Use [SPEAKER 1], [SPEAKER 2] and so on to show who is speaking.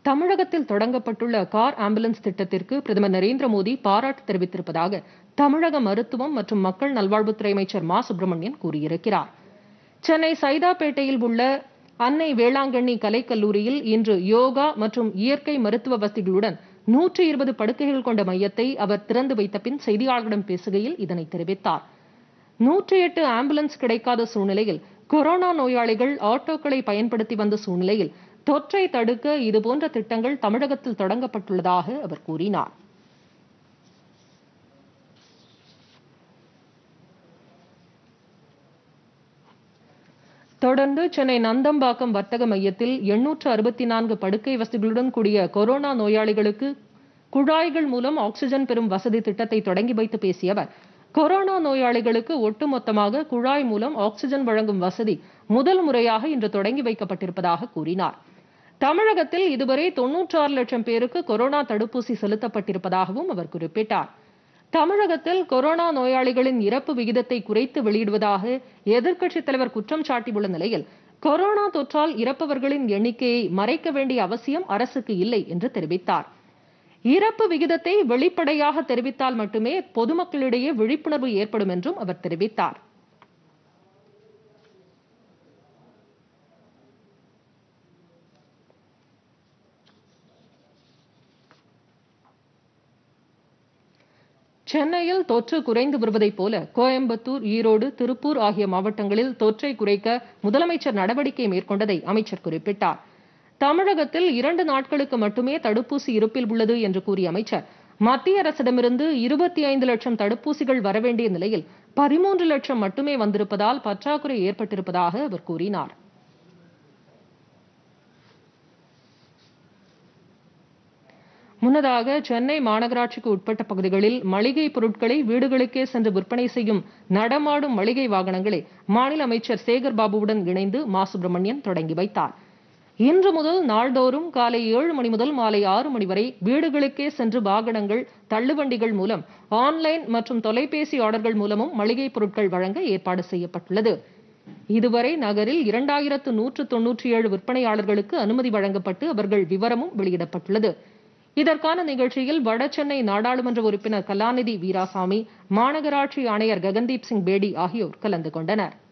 [SPEAKER 1] தமிழகத்தில் தொடங்கப்பட்டுள்ள car ambulance திட்டத்திற்கு பிரதமர் நரேந்திர மோடி பாராட்டு தெரிவித்திருப்பதாக தமிழக மருத்துவம் மற்றும் மக்கள் நல்வாழ்வுத்துறை அமைச்சர் மா சுப்பிரமணியன் கூறியிருக்கிறார் சென்னை சைதாப்பேட்டையில் உள்ள அன்னை வேளாங்கண்ணி கலைக்கல்லூரியில் இன்று யோகா மற்றும் இயற்கை மருத்துவ வசதிகளுடன் நூற்றி இருபது படுக்கைகள் கொண்ட மையத்தை அவர் திறந்து வைத்த பின் செய்தியாளர்களிடம் பேசுகையில் இதனை தெரிவித்தார் நூற்றி எட்டு ஆம்புலன்ஸ் கிடைக்காத சூழ்நிலையில் கொரோனா நோயாளிகள் ஆட்டோக்களை பயன்படுத்தி வந்த சூழ்நிலையில் தொற்றை தடுக்க இதுபோன்ற திட்டங்கள் தமிழகத்தில் தொடங்கப்பட்டுள்ளதாக அவர் கூறினார் தொடர்ந்து சென்னை நந்தம்பாக்கம் வர்த்தக மையத்தில் எண்ணூற்று அறுபத்தி நான்கு படுக்கை வசதிகளுடன் கூடிய கொரோனா நோயாளிகளுக்கு குழாய்கள் மூலம் ஆக்ஸிஜன் பெறும் வசதி திட்டத்தை தொடங்கி வைத்து பேசிய அவர் கொரோனா நோயாளிகளுக்கு ஒட்டுமொத்தமாக குழாய் மூலம் ஆக்ஸிஜன் வழங்கும் வசதி முதல் முறையாக இன்று தொடங்கி வைக்கப்பட்டிருப்பதாக கூறினார் தமிழகத்தில் இதுவரை தொன்னூற்றாறு லட்சம் பேருக்கு கொரோனா தடுப்பூசி செலுத்தப்பட்டிருப்பதாகவும் அவர் குறிப்பிட்டார் தமிழகத்தில் கொரோனா நோயாளிகளின் இறப்பு விகிதத்தை குறைத்து வெளியிடுவதாக எதிர்க்கட்சித் தலைவர் குற்றம் சாட்டியுள்ள நிலையில் கொரோனா தொற்றால் இறப்பவர்களின் எண்ணிக்கையை மறைக்க வேண்டிய அவசியம் அரசுக்கு இல்லை என்று தெரிவித்தார் இறப்பு விகிதத்தை வெளிப்படையாக தெரிவித்தால் மட்டுமே பொதுமக்களிடையே விழிப்புணர்வு ஏற்படும் என்றும் அவர் தெரிவித்தார் சென்னையில் தொற்று குறைந்து வருவதைப் போல கோயம்புத்தூர் ஈரோடு திருப்பூர் ஆகிய மாவட்டங்களில் தொற்றை குறைக்க முதலமைச்சர் நடவடிக்கை மேற்கொண்டதை அமைச்சர் குறிப்பிட்டார் தமிழகத்தில் இரண்டு நாட்களுக்கு மட்டுமே தடுப்பூசி இருப்பில் உள்ளது என்று கூறிய அமைச்சர் மத்திய அரசிடமிருந்து இருபத்தி ஐந்து லட்சம் தடுப்பூசிகள் வரவேண்டிய நிலையில் பதிமூன்று லட்சம் மட்டுமே வந்திருப்பதால் பற்றாக்குறை ஏற்பட்டிருப்பதாக அவர் கூறினார் முன்னதாக சென்னை மாநகராட்சிக்கு உட்பட்ட பகுதிகளில் மளிகை பொருட்களை வீடுகளுக்கே சென்று விற்பனை செய்யும் நடமாடும் மளிகை வாகனங்களை மாநில அமைச்சர் சேகர் பாபுவுடன் இணைந்து மா சுப்பிரமணியன் தொடங்கி வைத்தார் இன்று முதல் நாள்தோறும் காலை ஏழு மணி முதல் மாலை ஆறு மணி வரை வீடுகளுக்கே சென்று வாகனங்கள் தள்ளுவண்டிகள் மூலம் ஆன்லைன் மற்றும் தொலைபேசி ஆர்டர்கள் மூலமும் மளிகை பொருட்கள் வழங்க ஏற்பாடு செய்யப்பட்டுள்ளது இதுவரை நகரில் இரண்டாயிரத்து நூற்று தொன்னூற்றி ஏழு விற்பனையாளர்களுக்கு அனுமதி வழங்கப்பட்டு அவர்கள் விவரமும் வெளியிடப்பட்டுள்ளது இதற்கான நிகழ்ச்சியில் வடசென்னை நாடாளுமன்ற உறுப்பினர் கலாநிதி வீராசாமி மாநகராட்சி ஆணையர் ககன்தீப் சிங் பேடி ஆகியோர் கலந்து கொண்டனர்